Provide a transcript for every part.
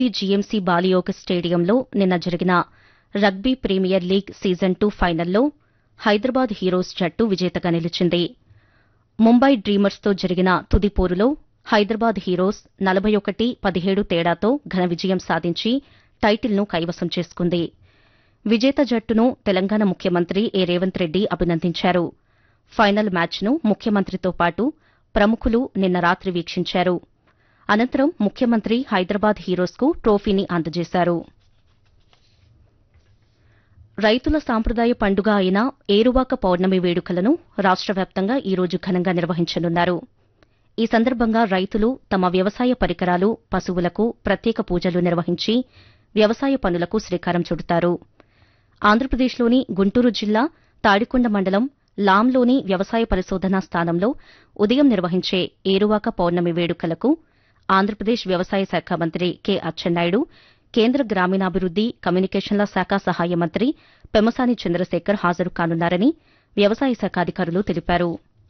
GMC బాలియోగ్ స్టేడియంలో నిన్న జరిగిన rugby premier league season two ఫైనల్లో హైదరాబాద్ హీరోస్ జట్టు విజేతగా నిలిచింది ముంబై డ్రీమర్స్తో జరిగిన తుది పోరులో హైదరాబాద్ హీరోస్ నలభై ఒకటి పదిహేడు తేడాతో ఘన విజయం సాధించి టైటిల్ను కైవసం చేసుకుంది విజేత జట్టును తెలంగాణ ముఖ్యమంత్రి ఏ రేవంత్ రెడ్డి అభినందించారు ఫైనల్ మ్యాచ్ను ముఖ్యమంత్రితో పాటు ప్రముఖులు నిన్న రాత్రి వీక్షించారు అనంతరం ముఖ్యమంత్రి హైదరాబాద్ హీరోస్కు ట్రోఫీని అందజేశారు రైతుల సాంప్రదాయ పండుగ అయిన ఏరువాక పౌర్ణమి వేడుకలను రాష్ట వ్యాప్తంగా ఈ రోజు ఘనంగా నిర్వహించనున్నారు ఈ సందర్భంగా రైతులు తమ వ్యవసాయ పరికరాలు పశువులకు ప్రత్యేక పూజలు నిర్వహించి వ్యవసాయ పనులకు శ్రీకారం చుడతారు ఆంధ్రప్రదేశ్లోని గుంటూరు జిల్లా తాడికొండ మండలం లాంలోని వ్యవసాయ పరిశోధనా స్థానంలో ఉదయం నిర్వహించే ఏరువాక పౌర్ణమి వేడుకలకు ఆంధ్రప్రదేశ్ వ్యవసాయ శాఖ మంత్రి కె అచ్చెన్నాయుడు కేంద్ర గ్రామీణాభివృద్ది కమ్యూనికేషన్ల శాఖ సహాయ మంత్రి పెమసాని చంద్రశేఖర్ హాజరు కానున్నారని వ్యవసాయ శాఖ అధికారులు తెలిపారు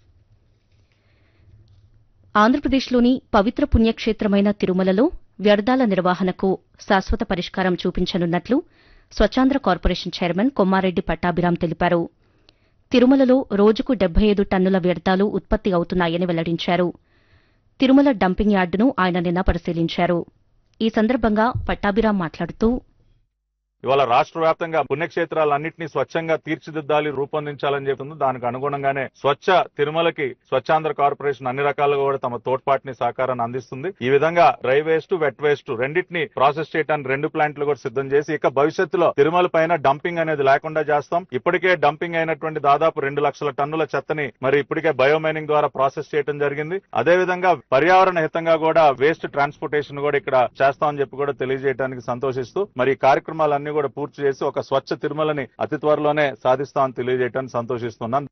ఆంధ్రప్రదేశ్లోని పవిత్ర పుణ్యక్షేత్రమైన తిరుమలలో వ్యర్థాల నిర్వహణకు శాశ్వత పరిష్కారం చూపించనున్నట్లు స్వచ్ఛాంధ్ర కార్పొరేషన్ చైర్మన్ కొమ్మారెడ్డి పట్టాభిరాం తెలిపారు తిరుమలలో రోజుకు డెబ్బై ఐదు టన్నుల వ్యర్థాలు ఉత్పత్తి అవుతున్నాయని వెల్లడించారు తిరుమల డంపింగ్ యార్డును ఆయన నిన్న పరిశీలించారు ఈ సందర్భంగా పట్టాభిరాం మాట్లాడుతూ ఇవాళ రాష్ట్ర వ్యాప్తంగా పుణ్యక్షేత్రాలన్నింటినీ స్వచ్ఛంగా తీర్చిదిద్దాలి రూపొందించాలని చెప్తుంది దానికి అనుగుణంగానే స్వచ్ఛ తిరుమలకి స్వచ్ఛాంధ్ర కార్పొరేషన్ అన్ని రకాలుగా కూడా తమ తోడ్పాటిని సహకారాన్ని అందిస్తుంది ఈ విధంగా డ్రై వేస్ట్ వెట్ వేస్ట్ రెండింటిని ప్రాసెస్ చేయడానికి రెండు ప్లాంట్లు కూడా సిద్ధం చేసి ఇక భవిష్యత్తులో తిరుమల పైన డంపింగ్ అనేది లేకుండా చేస్తాం ఇప్పటికే డంపింగ్ అయినటువంటి దాదాపు రెండు లక్షల టన్నుల చెత్తని మరి ఇప్పటికే బయోమైనింగ్ ద్వారా ప్రాసెస్ చేయడం జరిగింది అదే విధంగా పర్యావరణ హితంగా కూడా వేస్ట్ ట్రాన్స్పోర్టేషన్ కూడా ఇక్కడ చేస్తామని చెప్పి కూడా తెలియజేయడానికి సంతోషిస్తూ మరి ఈ కార్యక్రమాలన్నీ కూడా పూర్తి చేసి ఒక స్వచ్ఛ తిరుమలని అతి త్వరలోనే సాధిస్తామని తెలియజేయడానికి సంతోషిస్తున్నాను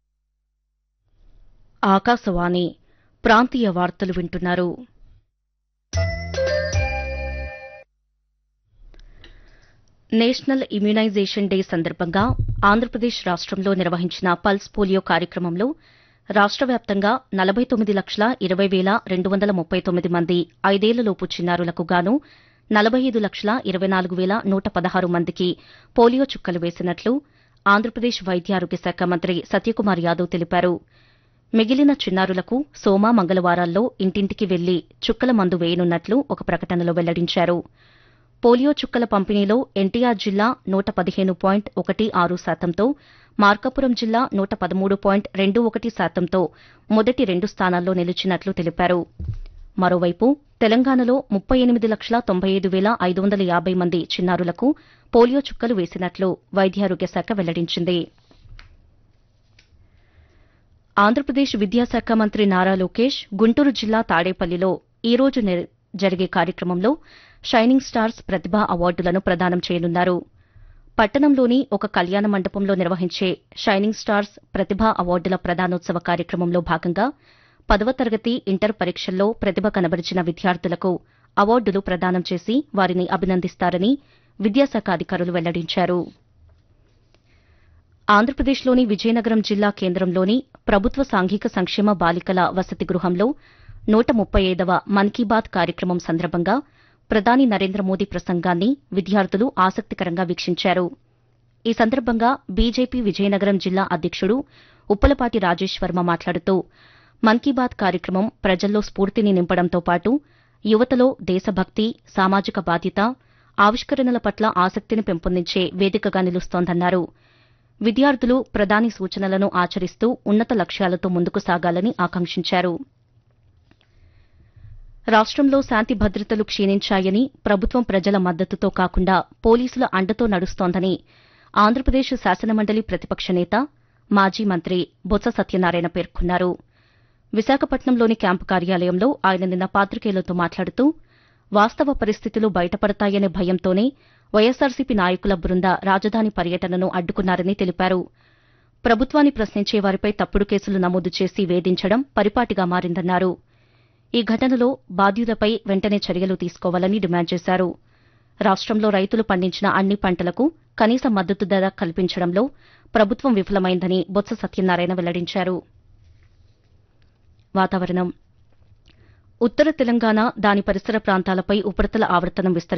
ఆకాశవాణి ప్రాంతీయ వార్తలు వింటున్నారు నేషనల్ ఇమ్యునైజేషన్ డే సందర్భంగా ఆంధ్రప్రదేశ్ రాష్టంలో నిర్వహించిన పల్స్ పోలియో కార్యక్రమంలో రాష్ట వ్యాప్తంగా నలభై తొమ్మిది లక్షల ఇరవై వేల రెండు వందల ముప్పై తొమ్మిది మంది ఐదేళ్లలోపు చిన్నారులకు గాను నలభై ఐదు లక్షల ఇరవై నాలుగు వేల నూట పదహారు మందికి పోలియో చుక్కలు వేసినట్లు ఆంధ్రప్రదేశ్ వైద్యారోగ్య శాఖ మంత్రి సత్యకుమార్ యాదవ్ తెలిపారు మిగిలిన చిన్నారులకు సోమ మంగళవారాల్లో ఇంటింటికి వెళ్లి చుక్కల మందు వేయనున్నట్లు ఒక ప్రకటనలో వెల్లడించారు పోలియో చుక్కల పంపిణీలో ఎన్టీఆర్ జిల్లా నూట పదిహేను పాయింట్ ఒకటి ఆరు శాతంతో మార్కాపురం జిల్లా నూట పదమూడు పాయింట్ రెండు ఒకటి శాతంతో మొదటి రెండు స్థానాల్లో నిలిచినట్లు తెలిపారు మరోవైపు తెలంగాణలో ముప్పై ఎనిమిది లక్షల తొంభై ఐదు వేల ఐదు వందల యాబై మంది చిన్నారులకు పోలియో చుక్కలు వేసినట్లు వైద్యారోగ్య శాఖ వెల్లడించింది ఆంధ్రప్రదేశ్ విద్యాశాఖ మంత్రి నారా లోకేష్ గుంటూరు జిల్లా తాడేపల్లిలో ఈ రోజు జరిగే కార్యక్రమంలో షైనింగ్ స్టార్స్ ప్రతిభా అవార్డులను ప్రదానం చేయనున్నారు పట్టణంలోని ఒక కళ్యాణ మండపంలో నిర్వహించే షైనింగ్ స్టార్స్ ప్రతిభా అవార్డుల ప్రదానోత్సవ కార్యక్రమంలో భాగంగా పదవ తరగతి ఇంటర్ పరీక్షల్లో ప్రతిభ కనబరిచిన విద్యార్థులకు అవార్డులు ప్రదానం చేసి వారిని అభినందిస్తారని విద్యాశాఖ అధికారులు వెల్లడించారు ఆంధ్రప్రదేశ్లోని విజయనగరం జిల్లా కేంద్రంలోని ప్రభుత్వ సాంఘిక సంక్షేమ బాలికల వసతి గృహంలో నూట ముప్పై ఐదవ మన్ కీ బాత్ కార్యక్రమం సందర్భంగా ప్రధాని నరేంద్ర మోదీ ప్రసంగాన్ని విద్యార్థులు ఆసక్తికరంగా వీక్షించారు ఈ సందర్భంగా బీజేపీ విజయనగరం జిల్లా అధ్యకుడు ఉప్పలపాటి రాజేష్ వర్మ మాట్లాడుతూ మన్ కీ బాత్ కార్యక్రమం ప్రజల్లో స్ఫూర్తిని నింపడంతో పాటు యువతలో దేశభక్తి సామాజిక బాధ్యత ఆవిష్కరణల పట్ల ఆసక్తిని పెంపొందించే వేదికగా నిలుస్తోందన్నారు విద్యార్థులు ప్రధాని సూచనలను ఆచరిస్తూ ఉన్నత లక్ష్యాలతో ముందుకు సాగాలని ఆకాంక్షించారు రాష్టంలో శాంతి భద్రతలు క్షీణించాయని ప్రభుత్వం ప్రజల మద్దతుతో కాకుండా పోలీసుల అండతో నడుస్తోందని ఆంధ్రప్రదేశ్ శాసనమండలి ప్రతిపక్ష నేత మాజీ మంత్రి బొత్స సత్యనారాయణ పేర్కొన్నారు విశాఖపట్నంలోని క్యాంపు కార్యాలయంలో ఆయన నిన్న పాతికేయులతో మాట్లాడుతూ వాస్తవ పరిస్థితులు బయటపడతాయనే భయంతోనే వైఎస్సార్సీపీ నాయకుల బృంద రాజధాని పర్యటనను అడ్డుకున్నారని తెలిపారు ప్రభుత్వాన్ని ప్రశ్నించే వారిపై తప్పుడు కేసులు నమోదు చేసి వేధించడం పరిపాటిగా మారిందన్నారు ఈ ఘటనలో బాధ్యులపై వెంటనే చర్యలు తీసుకోవాలని డిమాండ్ చేశారు రాష్టంలో రైతులు పండించిన అన్ని పంటలకు కనీస మద్దతు ధర కల్పించడంలో ప్రభుత్వం విఫలమైందని బొత్స సత్యనారాయణ వెల్లడించారు వాతావరణం ఉత్తర తెలంగాణ దాని పరిసర ప్రాంతాలపై ఉపరితల ఆవర్తనం విస్తరించి